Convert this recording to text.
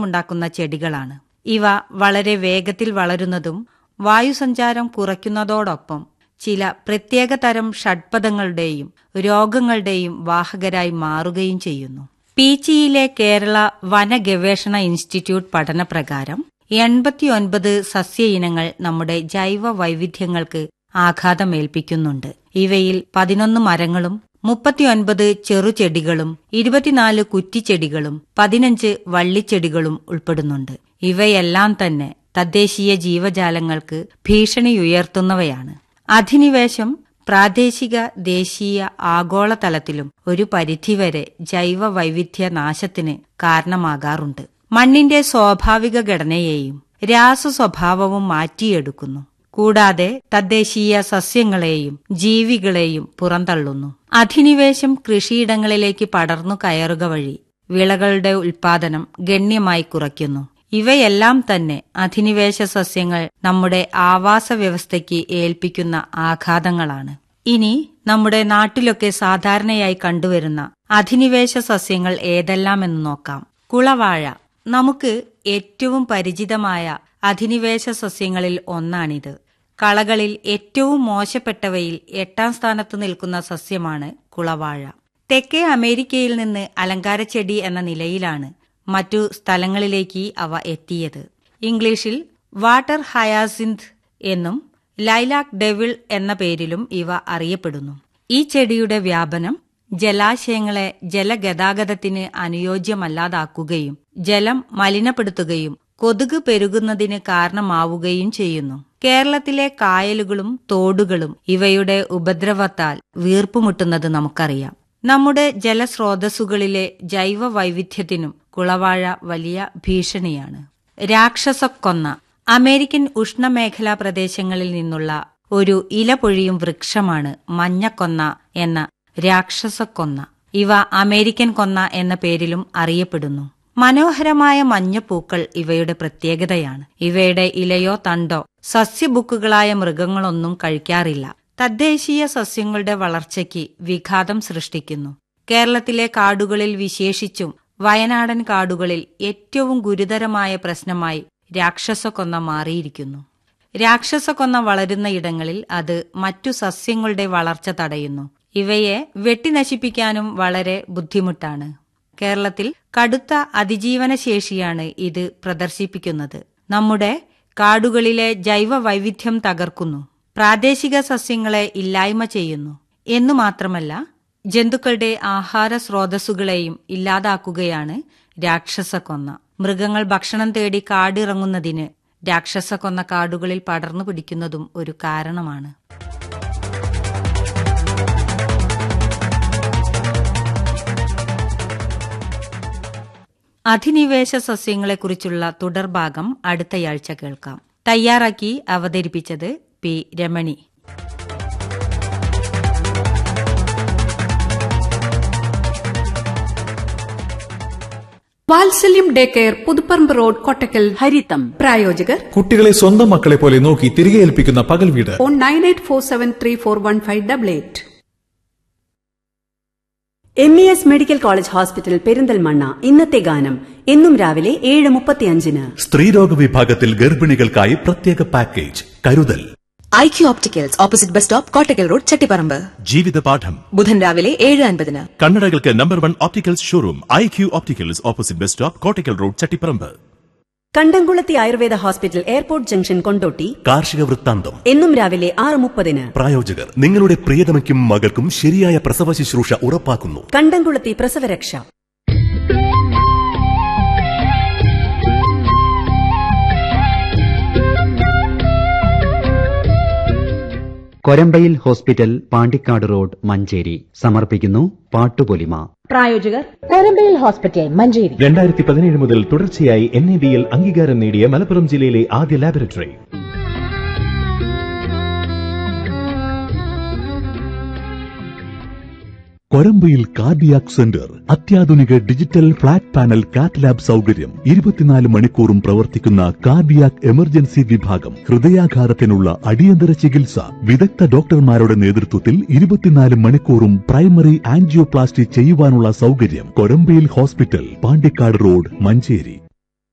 പ്രകാശമുണ്ടാക്കുന്ന ചെടികളാണ് ഇവ വളരെ വേഗത്തിൽ വളരുന്നതും വായുസഞ്ചാരം കുറയ്ക്കുന്നതോടൊപ്പം ചില പ്രത്യേക തരം ഷഡ്പഥങ്ങളുടെയും രോഗങ്ങളുടെയും വാഹകരായി മാറുകയും ചെയ്യുന്നു പീച്ചിയിലെ കേരള വന ഗവേഷണ ഇൻസ്റ്റിറ്റ്യൂട്ട് പഠനപ്രകാരം എൺപത്തിയൊൻപത് സസ്യ ഇനങ്ങൾ നമ്മുടെ ജൈവ വൈവിധ്യങ്ങൾക്ക് ആഘാതമേൽപ്പിക്കുന്നുണ്ട് ഇവയിൽ പതിനൊന്ന് മരങ്ങളും മുപ്പത്തിയൊൻപത് ചെറുചെടികളും ഇരുപത്തിനാല് കുറ്റിച്ചെടികളും പതിനഞ്ച് വള്ളിച്ചെടികളും ഉൾപ്പെടുന്നുണ്ട് ഇവയെല്ലാം തന്നെ തദ്ദേശീയ ജീവജാലങ്ങൾക്ക് ഭീഷണിയുയർത്തുന്നവയാണ് അധിനിവേശം പ്രാദേശിക ദേശീയ ആഗോളതലത്തിലും ഒരു പരിധിവരെ ജൈവ വൈവിധ്യ നാശത്തിന് കാരണമാകാറുണ്ട് മണ്ണിന്റെ സ്വാഭാവിക ഘടനയെയും രാസ സ്വഭാവവും മാറ്റിയെടുക്കുന്നു കൂടാതെ തദ്ദേശീയ സസ്യങ്ങളെയും ജീവികളെയും പുറന്തള്ളുന്നു അധിനിവേശം കൃഷിയിടങ്ങളിലേക്ക് പടർന്നു കയറുക വഴി വിളകളുടെ ഉൽപാദനം ഗണ്യമായി കുറയ്ക്കുന്നു ഇവയെല്ലാം തന്നെ അധിനിവേശ സസ്യങ്ങൾ നമ്മുടെ ആവാസ വ്യവസ്ഥയ്ക്ക് ഏൽപ്പിക്കുന്ന ആഘാതങ്ങളാണ് ഇനി നമ്മുടെ നാട്ടിലൊക്കെ സാധാരണയായി കണ്ടുവരുന്ന അധിനിവേശ സസ്യങ്ങൾ ഏതെല്ലാമെന്ന് നോക്കാം കുളവാഴ നമുക്ക് ഏറ്റവും പരിചിതമായ അധിനിവേശ സസ്യങ്ങളിൽ ഒന്നാണിത് കളകളിൽ ഏറ്റവും മോശപ്പെട്ടവയിൽ എട്ടാം സ്ഥാനത്ത് നിൽക്കുന്ന സസ്യമാണ് കുളവാഴ തെക്കേ അമേരിക്കയിൽ നിന്ന് അലങ്കാരച്ചെടി എന്ന നിലയിലാണ് മറ്റു സ്ഥലങ്ങളിലേക്ക് അവ എത്തിയത് ഇംഗ്ലീഷിൽ വാട്ടർ ഹയാസിന്ത് എന്നും ലൈലാക് ഡെവിൾ എന്ന പേരിലും ഇവ അറിയപ്പെടുന്നു ഈ ചെടിയുടെ വ്യാപനം ജലാശയങ്ങളെ ജലഗതാഗതത്തിന് അനുയോജ്യമല്ലാതാക്കുകയും ജലം മലിനപ്പെടുത്തുകയും കൊതുക് പെരുകുന്നതിന് കാരണമാവുകയും ചെയ്യുന്നു കേരളത്തിലെ കായലുകളും തോടുകളും ഇവയുടെ ഉപദ്രവത്താൽ വീർപ്പുമുട്ടുന്നത് നമുക്കറിയാം നമ്മുടെ ജലസ്രോതസ്സുകളിലെ ജൈവ വൈവിധ്യത്തിനും കുളവാഴ വലിയ ഭീഷണിയാണ് രാക്ഷസക്കൊന്ന അമേരിക്കൻ ഉഷ്ണമേഖലാ പ്രദേശങ്ങളിൽ നിന്നുള്ള ഒരു ഇലപൊഴിയും വൃക്ഷമാണ് മഞ്ഞക്കൊന്ന എന്ന രാക്ഷസക്കൊന്ന ഇവ അമേരിക്കൻ കൊന്ന എന്ന പേരിലും അറിയപ്പെടുന്നു മനോഹരമായ മഞ്ഞപ്പൂക്കൾ ഇവയുടെ പ്രത്യേകതയാണ് ഇവയുടെ ഇലയോ തണ്ടോ സസ്യബുക്കുകളായ മൃഗങ്ങളൊന്നും കഴിക്കാറില്ല തദ്ദേശീയ സസ്യങ്ങളുടെ വളർച്ചയ്ക്ക് വിഘാതം സൃഷ്ടിക്കുന്നു കേരളത്തിലെ കാടുകളിൽ വിശേഷിച്ചും വയനാടൻ കാടുകളിൽ ഏറ്റവും ഗുരുതരമായ പ്രശ്നമായി രാക്ഷസക്കൊന്ന മാറിയിരിക്കുന്നു രാക്ഷസക്കൊന്ന വളരുന്ന ഇടങ്ങളിൽ അത് മറ്റു സസ്യങ്ങളുടെ വളർച്ച തടയുന്നു ഇവയെ വെട്ടിനശിപ്പിക്കാനും വളരെ ബുദ്ധിമുട്ടാണ് കേരളത്തിൽ കടുത്ത അതിജീവന ശേഷിയാണ് ഇത് പ്രദർശിപ്പിക്കുന്നത് നമ്മുടെ കാടുകളിലെ ജൈവ വൈവിധ്യം തകർക്കുന്നു പ്രാദേശിക സസ്യങ്ങളെ ഇല്ലായ്മ ചെയ്യുന്നു എന്നു മാത്രമല്ല ജന്തുക്കളുടെ ആഹാര സ്രോതസ്സുകളെയും ഇല്ലാതാക്കുകയാണ് രാക്ഷസക്കൊന്ന മൃഗങ്ങൾ ഭക്ഷണം തേടി കാടിറങ്ങുന്നതിന് രാക്ഷസക്കൊന്ന കാടുകളിൽ പടർന്നു പിടിക്കുന്നതും ഒരു കാരണമാണ് അധിനിവേശ സസ്യങ്ങളെക്കുറിച്ചുള്ള തുടർഭാഗം അടുത്തയാഴ്ച കേൾക്കാം തയ്യാറാക്കി അവതരിപ്പിച്ചത് P Ramani Vatsalyam day care Puthuparamba road Kottakkal Haritham പ്രായോജകർ കുട്ടികളെ സ്വന്തം മക്കളെ പോലെ നോക്കി തിരികെ ഏൽപ്പിക്കുന്ന പകൽ വീട് phone nine eight four seven three four one five double eight M E S medical college hospital Perinthalmanna ഇന്നത്തെ ഗാനം എന്നും രാവിലെ ഏഴ് മുപ്പത്തിയഞ്ചിന് സ്ത്രീരോഗ വിഭാഗത്തിൽ ഗർഭിണികൾക്കായി പ്രത്യേക പാക്കേജ് കരുതൽ I Q opticals opposite bus stop Kottakkal road Chattiparamba ജീവിതപാഠം ബുധൻ രാവിലെ ഏഴ് അൻപതിന് കണ്ണടകൾക്ക് number one opticals showroom I Q opticals opposite bus stop Kottakkal road Chattiparamba Kandamkulathy Ayurveda hospital airport junction Kondotty കാർഷിക വൃത്താന്തം എന്നും രാവിലെ ആറ് മുപ്പതിന് പ്രായോജകർ നിങ്ങളുടെ പ്രിയതമയ്ക്കും മകൾക്കും ശരിയായ പ്രസവ ശുശ്രൂഷ ഉറപ്പാക്കുന്നു കണ്ടംകുളത്തി പ്രസവരക്ഷ കൊരമ്പയിൽ ഹോസ്പിറ്റൽ പാണ്ടിക്കാട് റോഡ് മഞ്ചേരി സമർപ്പിക്കുന്നു പാട്ടുപൊലിമ പ്രായോജകർ കൊരമ്പയിൽ ഹോസ്പിറ്റൽ മഞ്ചേരി രണ്ടായിരത്തി പതിനേഴ് മുതൽ തുടർച്ചയായി എൻ എ ബിയിൽ അംഗീകാരം നേടിയ മലപ്പുറം ജില്ലയിലെ ആദ്യ ലാബറട്ടറി കൊരമ്പയിൽ കാർഡിയാക് സെന്റർ അത്യാധുനിക digital flat panel cath lab സൗകര്യം ഇരുപത്തിനാല് മണിക്കൂറും പ്രവർത്തിക്കുന്ന കാർഡിയാക് എമർജൻസി വിഭാഗം ഹൃദയാഘാതത്തിനുള്ള അടിയന്തര ചികിത്സ വിദഗ്ധ ഡോക്ടർമാരുടെ നേതൃത്വത്തിൽ ഇരുപത്തിനാല് മണിക്കൂറും പ്രൈമറി ആൻജിയോപ്ലാസ്റ്റി ചെയ്യുവാനുള്ള സൗകര്യം കൊരമ്പയിൽ ഹോസ്പിറ്റൽ പാണ്ടിക്കാട് റോഡ് മഞ്ചേരി